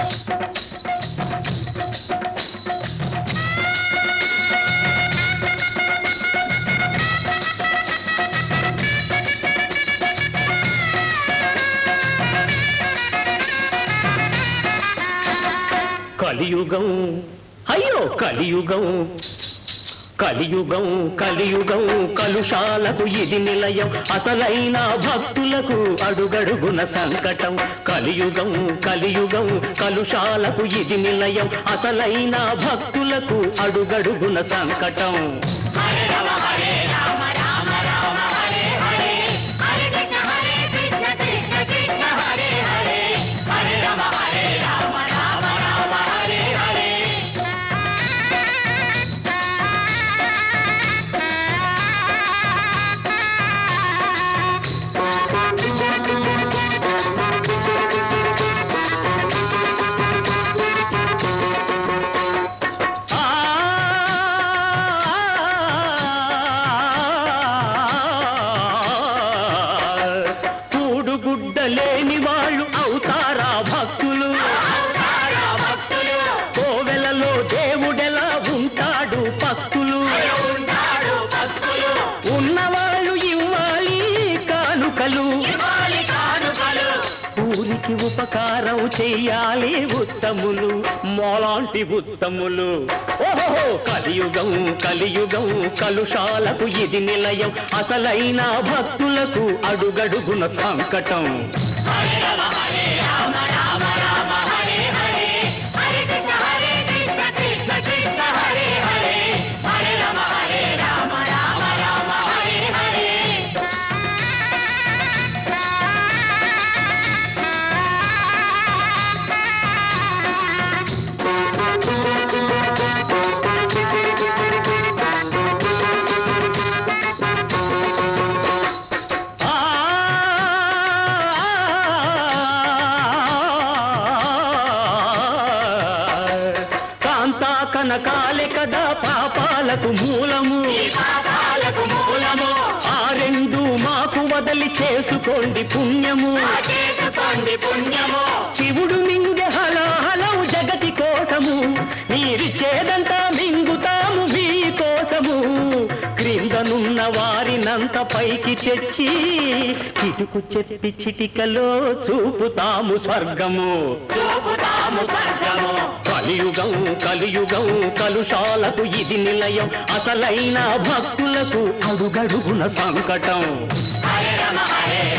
కలియుగం అయ్యో కలియుగం కలియుగం కలియుగం కలుషాలకు ఇది నిలయం అసలైన భక్తులకు అడుగడుగున సంకటం కలియుగం కలియుగం కలుషాలకు ఇది నిలయం అసలైన భక్తులకు అడుగడుగున సంకటం ఆ కూడుగుడ్డ లేని వాళ్ళు అవుతారా భక్తులు కోవెలలో దేవుడెలా ఉంటాడు పస్తులు ఉన్నవాళ్ళు ఇవ్వాలి కానుకలు ఊరికి ఉపకారం చెయ్యాలి ఉత్తములు మోలాంటి ఉత్తములు ఓహో కలియుగం కలియుగం కలుషాలకు ఇది నిలయం అసలైన భక్తులకు అడుగడుగున సంకటం ఆ కాంతా కనకాలే కదా పాపాలకు మూలము ఆ రెండు మాకు వదలి చేసుకోండి పుణ్యము శివుడు మింగె హలాహలం జగతి కోసము మీరిచ్చేదంతా మింగుతాము మీ కోసము క్రిందనున్న వారినంత పైకి తెచ్చి కిటుకు చెప్పి చిటికలో చూపుతాము స్వర్గము కలియుగం కలియుగం కలుషాలకు ఇది నిలయం అసలైన భక్తులకు అడుగడుగున సంకటం హరే రమ హరే